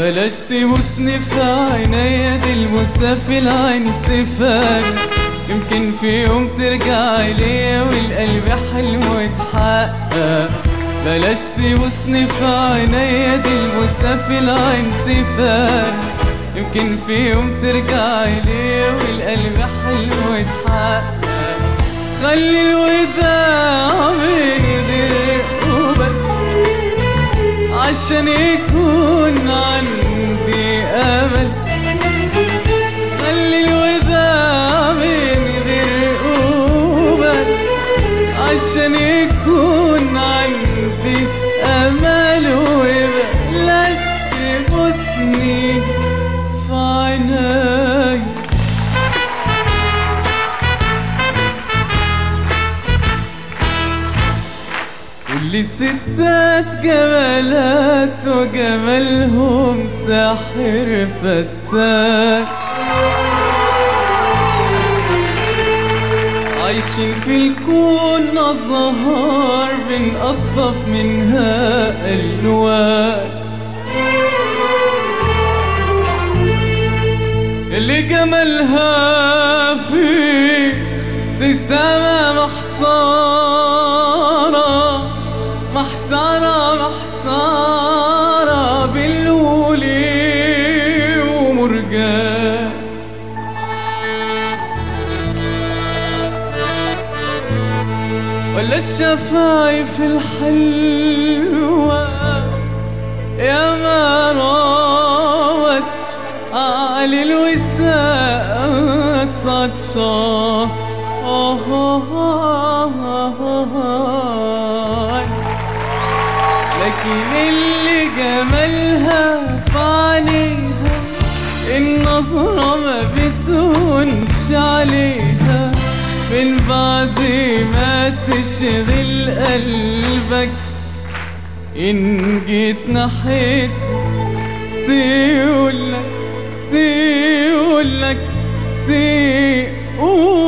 بلاش تبوسني في عينيا دي البوسة في العين اتفاق يمكن في يوم ترجع ليا والقلب حلمه يتحقق بلاش تبوسني في عينيا دي البوسة في العين اتفاق يمكن في يوم ترجع ليا والقلب حلمه يتحقق خلي الوداع من غير قبل عشان يكون عندي امل خلي الوداع من غير قبل عشان يكون عندي امل وبلاش تبوسني في عيني كل الستات جمالات وجمالهم ساحر فتاك عايشين في الكون أزهار بنقطف منها ألوان اللي جمالها في ابتسامة محتارة محتارة محتارة باللولي ومرجان ولا الشفايف الحلوة يا ما راوت علي الوساء عطشان لكن اللي جمالها في عينيها النظرة ما بتهونش عليها من بعد ما تشغل قلبك إن جيت ناحيتها تقولك تقولك تقول